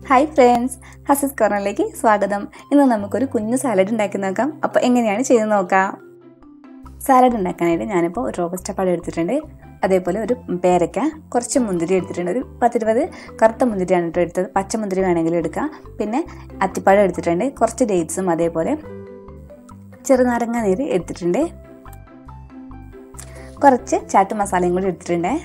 hi friends ഹസിസ് കോർണറിലേക്ക് സ്വാഗതം ഇന്ന് നമുക്കൊരു കുഞ്ഞു സാലഡ് ഉണ്ടാക്കി നോക്കാം അപ്പോൾ എങ്ങനെയാണ് ചെയ്ത് നോക്കാം സാലഡ് ഉണ്ടാക്കാനായിട്ട് ഞാനിപ്പോൾ ഒരു റോബസ്റ്റ പഴം എടുത്തിട്ടുണ്ട് അതേപോലെ ഒരു പേരയ്ക്ക കുറച്ച് മുന്തിരി എടുത്തിട്ടുണ്ട് ഒരു പത്തിരുപത് കറുത്ത മുന്തിരിയാണ് കേട്ടോ എടുത്തത് പച്ച മുന്തിരി വേണമെങ്കിൽ എടുക്കാം പിന്നെ അത്തിപ്പഴം എടുത്തിട്ടുണ്ട് കുറച്ച് ഡേറ്റ്സും അതേപോലെ ചെറുനാരങ്ങ നീര് എടുത്തിട്ടുണ്ട് കുറച്ച് ചാട്ട് മസാലയും കൂടി എടുത്തിട്ടുണ്ട്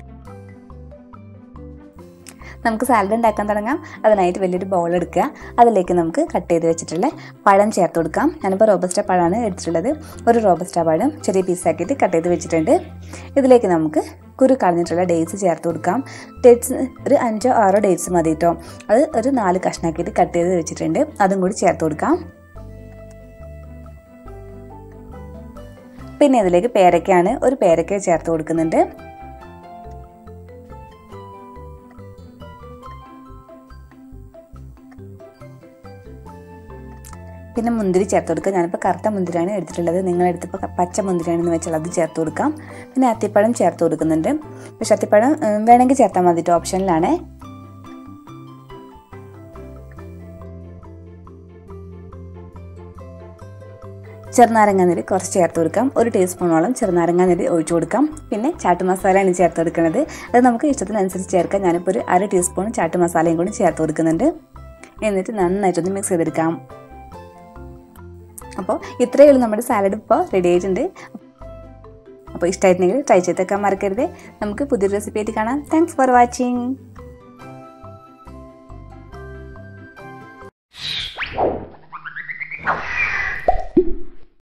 നമുക്ക് സാലഡ് ഉണ്ടാക്കാൻ തുടങ്ങാം അതിനായിട്ട് വലിയൊരു ബൗൾ എടുക്കുക അതിലേക്ക് നമുക്ക് കട്ട് ചെയ്ത് വെച്ചിട്ടുള്ള പഴം ചേർത്ത് കൊടുക്കാം ഞാനിപ്പോൾ റോബസ്റ്റ പഴമാണ് എടുത്തിട്ടുള്ളത് ഒരു റോബസ്റ്റ പഴം ചെറിയ പീസാക്കിയിട്ട് കട്ട് ചെയ്ത് വെച്ചിട്ടുണ്ട് ഇതിലേക്ക് നമുക്ക് കുരു കളഞ്ഞിട്ടുള്ള ഡേറ്റ്സ് ചേർത്ത് കൊടുക്കാം ഡേറ്റ്സ് ഒരു അഞ്ചോ ആറോ ഡേറ്റ്സ് മതി കേട്ടോ അത് ഒരു നാല് കഷ്ണാക്കിയിട്ട് കട്ട് ചെയ്ത് വെച്ചിട്ടുണ്ട് അതും കൂടി ചേർത്ത് കൊടുക്കാം പിന്നെ ഇതിലേക്ക് പേരയ്ക്കാണ് ഒരു പേരയ്ക്ക ചേർത്ത് കൊടുക്കുന്നുണ്ട് പിന്നെ മുന്തിരി ചേർത്ത് കൊടുക്കുക ഞാനിപ്പോൾ കറുത്ത മുന്തിരിയാണ് എടുത്തിട്ടുള്ളത് നിങ്ങളെടുത്തിപ്പോൾ പച്ച മുന്തിരിയാണെന്ന് വെച്ചാൽ അത് ചേർത്ത് കൊടുക്കാം പിന്നെ അത്തിപ്പഴം ചേർത്ത് കൊടുക്കുന്നുണ്ട് പക്ഷെ അത്തിപ്പഴം വേണമെങ്കിൽ ചേർത്താൽ മതി ഓപ്ഷനിലാണേ ചെറുനാരങ്ങ നീര് കുറച്ച് ചേർത്ത് കൊടുക്കാം ഒരു ടീസ്പൂണോളം ചെറുനാരങ്ങ നീര് ഒഴിച്ചു കൊടുക്കാം പിന്നെ ചാട്ട് മസാലയാണ് ചേർത്ത് കൊടുക്കുന്നത് അത് നമുക്ക് ഇഷ്ടത്തിനനുസരിച്ച് ചേർക്കാം ഞാനിപ്പോൾ ഒരു അര ടീസ്പൂൺ ചാട്ട് മസാലയും കൂടി ചേർത്ത് കൊടുക്കുന്നുണ്ട് എന്നിട്ട് നന്നായിട്ടൊന്ന് മിക്സ് ചെയ്തെടുക്കാം അപ്പോൾ ഇത്രയേ ഉള്ളൂ നമ്മുടെ സാലഡ് ഇപ്പോൾ റെഡി ആയിട്ടുണ്ട് അപ്പോൾ ഇഷ്ടമായിട്ടുണ്ടെങ്കിൽ ട്രൈ ചെയ്തേക്കാൻ മറക്കരുത് നമുക്ക് പുതിയൊരു റെസിപ്പി ആയിട്ട് കാണാം താങ്ക്സ് ഫോർ വാച്ചിങ്